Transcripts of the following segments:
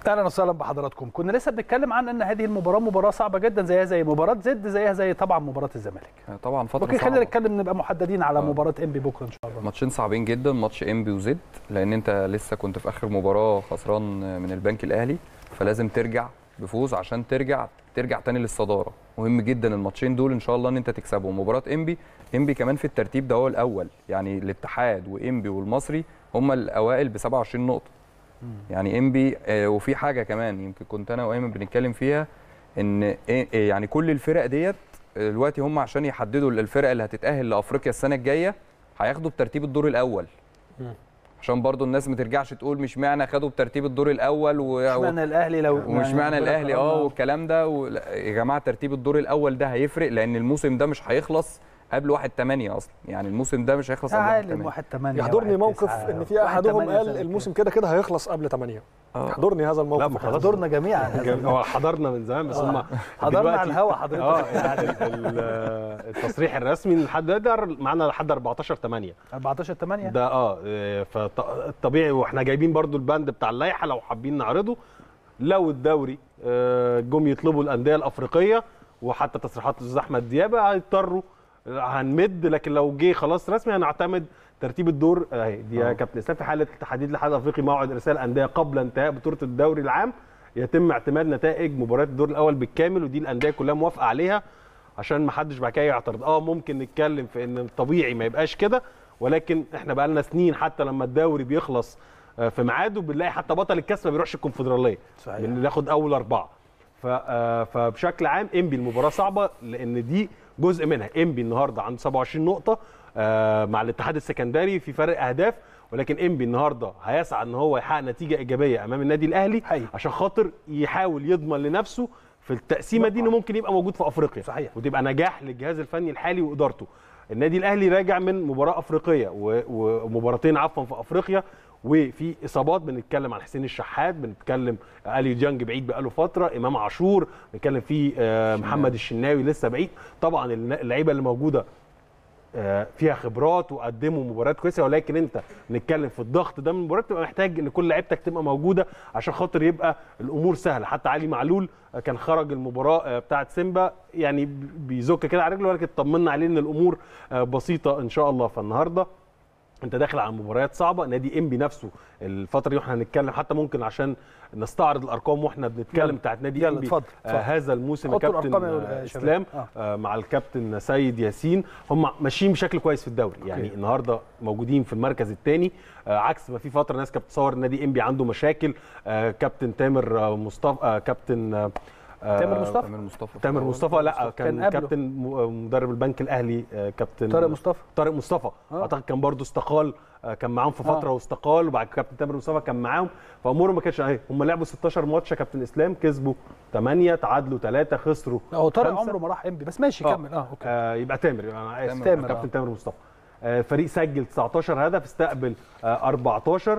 اهلا وسهلا بحضراتكم كنا لسه بنتكلم عن ان هذه المباراه مباراه صعبه جدا زيها زي مباراه زد زيها زي طبعا مباراه الزمالك طبعا فتره ممكن خلينا صعبة. نتكلم نبقى محددين على آه. مباراه انبي بكره ان شاء الله ماتشين صعبين جدا ماتش انبي وزد لان انت لسه كنت في اخر مباراه خسران من البنك الاهلي فلازم ترجع بفوز عشان ترجع ترجع تاني للصداره مهم جدا الماتشين دول ان شاء الله ان انت تكسبهم مباراه انبي انبي كمان في الترتيب ده هو الاول يعني الاتحاد وانبي والمصري هم الاوائل ب 27 نقطه يعني انبي آه، وفي حاجه كمان يمكن كنت انا وايمن بنتكلم فيها ان إيه- إيه يعني كل الفرق ديت آه، دلوقتي هم عشان يحددوا الفرق اللي هتتاهل لافريقيا السنه الجايه هياخدوا بترتيب الدور الاول عشان برضو الناس ما ترجعش تقول مش معنى خدوا بترتيب الدور الاول و... مش معنى الاهلي لو ومش يعني معنى ربنا الاهلي كرمنا. اه والكلام ده و... لا، يا جماعه ترتيب الدور الاول ده هيفرق لان الموسم ده مش هيخلص قبل 1 8 اصلا يعني الموسم ده مش هيخلص يا قبل 1 عالم 8 1 8 يحضرني موقف ان في احدهم قال الموسم كده كده هيخلص قبل 8 آه. يحضرني هذا لا الموقف ما خلاص حضرنا جميعا هو حضرنا من زمان بس هم حضرنا على دلوقتي- الهوا حضرتك اه يعني ال- التصريح الرسمي لحد دلوقتي معانا لحد 14 8 14 8 ده اه آه، فالطبيعي واحنا جايبين برضو البند بتاع اللائحه لو حابين نعرضه لو الدوري آه، جم يطلبوا الانديه الافريقيه وحتى تصريحات الاستاذ احمد ديابه هيضطروا هنمد لكن لو جه خلاص رسمي هنعتمد ترتيب الدور اهي دي يا آه. كابتن اسلام في حاله تحديد الاتحاد الافريقي موعد ارسال انديه قبل انتهاء بطوله الدوري العام يتم اعتماد نتائج مباريات الدور الاول بالكامل ودي الانديه كلها موافقه عليها عشان ما حدش بعد كده يعترض اه ممكن نتكلم في ان الطبيعي ما يبقاش كده ولكن احنا بقى لنا سنين حتى لما الدوري بيخلص آه، في ميعاده بنلاقي حتى بطل الكاس ما بيروحش الكونفدراليه صحيح. بناخد اول اربعه ف- آه، فبشكل عام انبي المباراه صعبه لان دي جزء منها انبي النهارده عنده 27 نقطه آه، مع الاتحاد السكندري في فرق اهداف ولكن انبي النهارده هيسعى ان هو يحقق نتيجه ايجابيه امام النادي الاهلي حقيقي. عشان خاطر يحاول يضمن لنفسه في التقسيمه دي انه ممكن يبقى موجود في افريقيا صحيح. وتبقى نجاح للجهاز الفني الحالي وادارته النادي الاهلي راجع من مباراه افريقيه و- ومباراتين عفوا في افريقيا وفي اصابات بنتكلم عن حسين الشحات بنتكلم الي جانج بعيد بقاله فتره امام عاشور بنتكلم في آه، محمد الشناوي لسه بعيد طبعا اللعيبه اللي موجوده آه، فيها خبرات وقدموا مباريات كويسه ولكن انت نتكلم في الضغط ده من المباريات تبقى محتاج ان كل لعيبتك تبقى موجوده عشان خاطر يبقى الامور سهله حتى علي معلول آه، كان خرج المباراه آه، بتاعه سيمبا يعني ب- بيزك كده على رجله ولكن طمنا عليه ان الامور آه، بسيطه ان شاء الله فالنهارده انت داخل على مباريات صعبه نادي انبي نفسه الفتره دي واحنا هنتكلم حتى ممكن عشان نستعرض الارقام واحنا بنتكلم يلا. بتاعت نادي يلا، انبي اتفضل، آه اتفضل. هذا الموسم يا حطوا كابتن الأرقام يا آه شباب. اسلام آه. آه مع الكابتن سيد ياسين هم ماشيين بشكل كويس في الدوري يعني النهارده موجودين في المركز الثاني آه عكس ما في فتره ناس كانت بتصور النادي انبي عنده مشاكل آه كابتن تامر آه مصطفى آه كابتن آه تامر مصطفى تامر مصطفى تامر مصطفى لا كان كان قبله. كابتن م- مدرب البنك الاهلي آه كابتن طارق مصطفى طارق مصطفى آه. اعتقد كان برضو استقال آه، كان معاهم في فتره آه. واستقال وبعد كده كابتن تامر مصطفى كان معاهم فامورهم ما كانتش اهي هم لعبوا 16 ماتش يا كابتن اسلام كسبوا 8 تعادلوا 3 خسروا هو طارق خمسة. عمره ما راح انبي بس ماشي آه. كمل اه اوكي آه يبقى تامر انا اسف تامر. تامر، كابتن آه. تامر مصطفى آه فريق سجل 19 هدف استقبل آه 14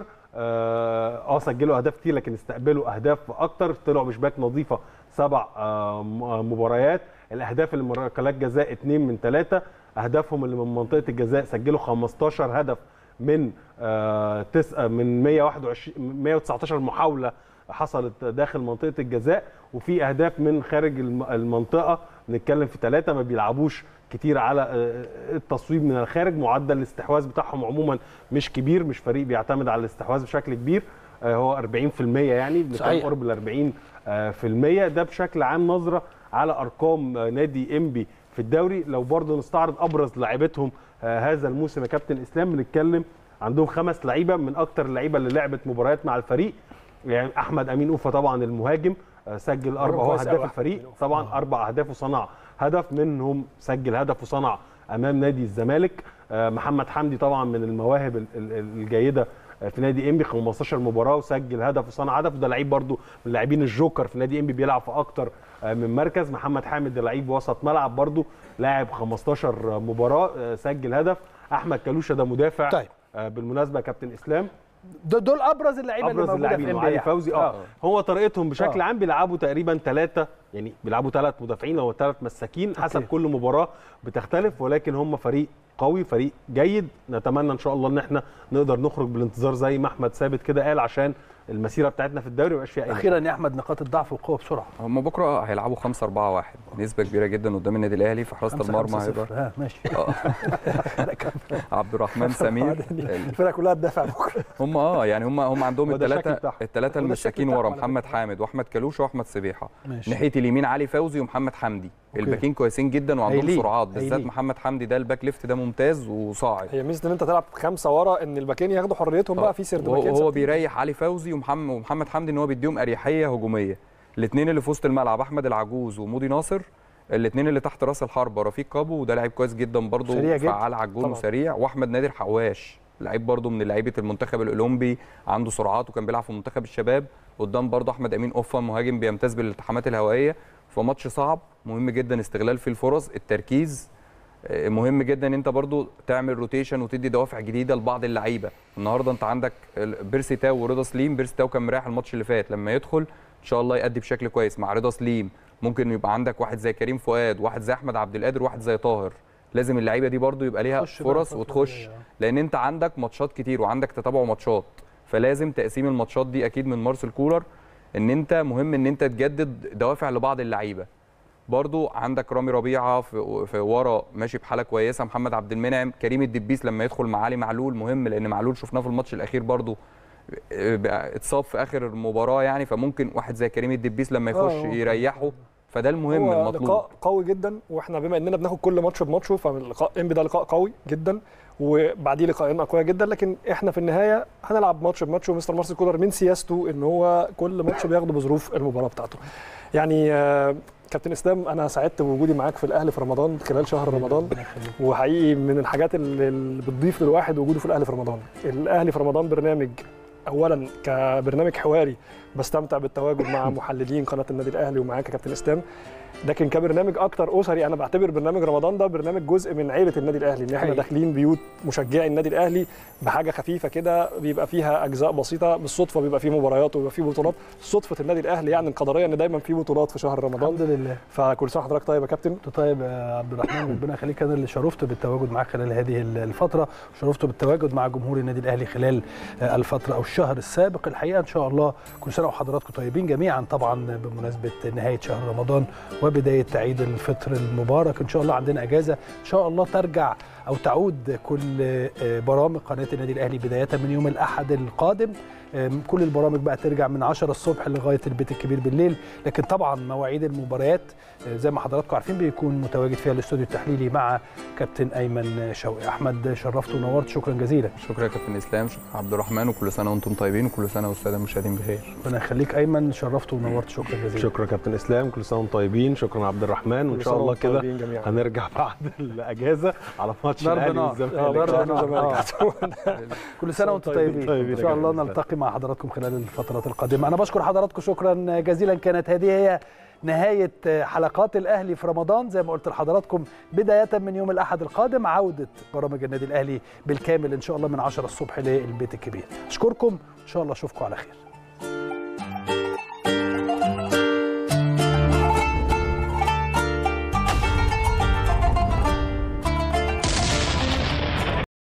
اه آه، سجلوا اهداف كتير لكن استقبلوا اهداف اكتر طلعوا بشباك نظيفه سبع آه م- آه، مباريات الاهداف اللي من ركلات جزاء اثنين من ثلاثه اهدافهم اللي من منطقه الجزاء سجلوا 15 هدف من آه تس آه، من 121 119 محاوله حصلت داخل منطقه الجزاء وفي اهداف من خارج الم- المنطقه بنتكلم في ثلاثه ما بيلعبوش كتير على آه، التصويب من الخارج معدل الاستحواذ بتاعهم عموما مش كبير مش فريق بيعتمد على الاستحواذ بشكل كبير آه، هو 40% يعني بنتكلم صحيح. قرب ال 40 آه، في المية ده بشكل عام نظره على ارقام آه، نادي انبي في الدوري لو برضه نستعرض ابرز لاعبتهم آه، هذا الموسم يا كابتن اسلام بنتكلم عندهم خمس لعيبه من اكتر اللعيبه اللي لعبت مباريات مع الفريق يعني احمد امين اوفا طبعا المهاجم آه، سجل اربع هو كويس هداف أوي الفريق أحمد طبعا اربع اهداف وصنع هدف منهم سجل هدف وصنع امام نادي الزمالك آه، محمد حمدي طبعا من المواهب ال- ال- الجيده آه، في نادي انبي 15 مباراه وسجل هدف وصنع هدف وده لعيب برده من اللاعبين الجوكر في نادي انبي بيلعب في اكتر آه، من مركز محمد حامد ده لعيب وسط ملعب برده لاعب 15 مباراه آه، سجل هدف احمد كلوشه ده مدافع طيب. آه، بالمناسبه يا كابتن اسلام دول دول ابرز اللعيبه اللي ابرز موجوده في اللاعبين انبي وعلي يعني. فوزي اه هو طريقتهم بشكل آه. عام بيلعبوا تقريبا ثلاثه يعني بيلعبوا ثلاث مدافعين او ثلاث مساكين حسب أوكي. كل مباراه بتختلف ولكن هم فريق قوي فريق جيد نتمنى ان شاء الله ان احنا نقدر نخرج بالانتظار زي ما احمد ثابت كده قال عشان المسيره بتاعتنا في الدوري ما يبقاش فيها اي اخيرا يا احمد نقاط الضعف والقوه بسرعه هم بكره هيلعبوا 5 4 1 نسبه كبيره جدا قدام النادي الاهلي في حراسه خمسة المرمى خمسة هيبقى صفر. ها ماشي آه. عبد الرحمن سمير ال- الفرقه كلها تدافع بكره هم اه يعني هم هم عندهم هو ده الشكل الثلاثه بتاعهم. الثلاثه هو ده المساكين الشكل ورا بتاعهم على محمد فكرة. حامد واحمد كلوش واحمد سبيحه ماشي ناحيه اليمين علي فوزي ومحمد حمدي أوكي. الباكين كويسين جدا وعندهم هايلين. سرعات بالذات هايلين. محمد حمدي ده الباك ليفت ده ممتاز وصاعد هي ميزه ان انت تلعب خمسه ورا ان الباكين ياخدوا حريتهم بقى في سرد وهو باكين هو ثابتين. بيريح علي فوزي ومحمد ومحمد حمدي ان هو بيديهم اريحيه هجوميه الاثنين اللي في وسط الملعب احمد العجوز ومودي ناصر الاثنين اللي تحت راس الحربه رفيق كابو وده لعيب كويس جدا برضه سريع جدا. فعال على الجون طبعا. وسريع واحمد نادر حواش لعيب برضه من لعيبه المنتخب الاولمبي عنده سرعات وكان بيلعب في منتخب الشباب قدام برضه احمد امين اوفا مهاجم بيمتاز بالالتحامات الهوائيه فماتش صعب مهم جدا استغلال فيه الفرص التركيز آه، مهم جدا ان انت برضو تعمل روتيشن وتدي دوافع جديده لبعض اللعيبه النهارده انت عندك ال- بيرسي تاو ورضا سليم بيرسي تاو كان مريح الماتش اللي فات لما يدخل ان شاء الله يأدي بشكل كويس مع رضا سليم ممكن يبقى عندك واحد زي كريم فؤاد واحد زي احمد عبد القادر واحد زي طاهر لازم اللعيبه دي برضو يبقى ليها خش بقى فرص الفترة وتخش دي، آه. لان انت عندك ماتشات كتير وعندك تتابع ماتشات فلازم تقسيم الماتشات دي اكيد من مارسيل كولر ان انت مهم ان انت تجدد دوافع لبعض اللعيبه برضو عندك رامي ربيعه في, في ورا ماشي بحاله كويسه محمد عبد المنعم كريم الدبيس لما يدخل مع علي معلول مهم لان معلول شفناه في الماتش الاخير برضو آه، بقى اتصاب في اخر المباراه يعني فممكن واحد زي كريم الدبيس لما يخش آه، هو- يريحه فده المهم هو المطلوب لقاء قوي جدا واحنا بما اننا بناخد كل ماتش بماتشه فاللقاء انبي ده لقاء قوي جدا وبعديه لقاءين اقوياء جدا لكن احنا في النهايه هنلعب ماتش بماتش ومستر مارسيل كولر من سياسته ان هو كل ماتش بياخده بظروف المباراه بتاعته. يعني آه، كابتن اسلام انا سعدت بوجودي معاك في الاهلي في رمضان خلال شهر رمضان ربنا يخليك. وحقيقي من الحاجات اللي اللي بتضيف للواحد وجوده في الاهلي في رمضان الاهلي في رمضان برنامج اولا كبرنامج حواري بستمتع بالتواجد مع محللين قناه النادي الاهلي ومعاك يا كابتن اسلام لكن كبرنامج اكتر اسري انا بعتبر برنامج رمضان ده برنامج جزء من عيله النادي الاهلي ان احنا حقيقي. داخلين بيوت مشجعي النادي الاهلي بحاجه خفيفه كده بيبقى فيها اجزاء بسيطه بالصدفه بيبقى فيه مباريات وبيبقى فيه بطولات صدفه النادي الاهلي يعني القدريه ان دايما في بطولات في شهر رمضان الحمد لله فكل سنه وحضرتك طيب يا كابتن انت طيب يا عبد الرحمن ربنا يخليك انا اللي شرفت بالتواجد معاك خلال هذه الفتره شرفت بالتواجد مع جمهور النادي الاهلي خلال آه، الفتره او الشهر السابق الحقيقه ان شاء الله كل سنه وحضراتكم طيبين جميعا طبعا بمناسبه نهايه شهر رمضان وبدايه عيد الفطر المبارك ان شاء الله عندنا اجازه ان شاء الله ترجع او تعود كل آه، برامج قناه النادي الاهلي بدايه من يوم الاحد القادم آم، كل البرامج بقى ترجع من 10 الصبح لغايه البيت الكبير بالليل لكن طبعا مواعيد المباريات آه، زي ما حضراتكم عارفين بيكون متواجد فيها الاستوديو التحليلي مع كابتن ايمن شوقي احمد شرفت ونورت شكرا جزيلا شكرا يا كابتن اسلام شكرا عبد الرحمن وكل سنه وانتم طيبين وكل سنه والساده المشاهدين بخير ربنا يخليك ايمن شرفت ونورت شكرا جزيلا شكرا كابتن اسلام كل سنه وانتم طيبين شكرا عبد الرحمن وان كل شاء سنة الله وانتم كده طيبين جميعا. هنرجع بعد الاجازه على ماتش ضرب الاهلي نار. والزمالك آه، ضرب ضرب نار. الزمالك. آه. كل سنه وانتم طيبين طيبين ان يا شاء الله كابتن. نلتقي مع حضراتكم خلال الفترات القادمه انا بشكر حضراتكم شكرا جزيلا كانت هذه هي نهايه حلقات الاهلي في رمضان زي ما قلت لحضراتكم بدايه من يوم الاحد القادم عوده برامج النادي الاهلي بالكامل ان شاء الله من 10 الصبح للبيت الكبير اشكركم ان شاء الله اشوفكم على خير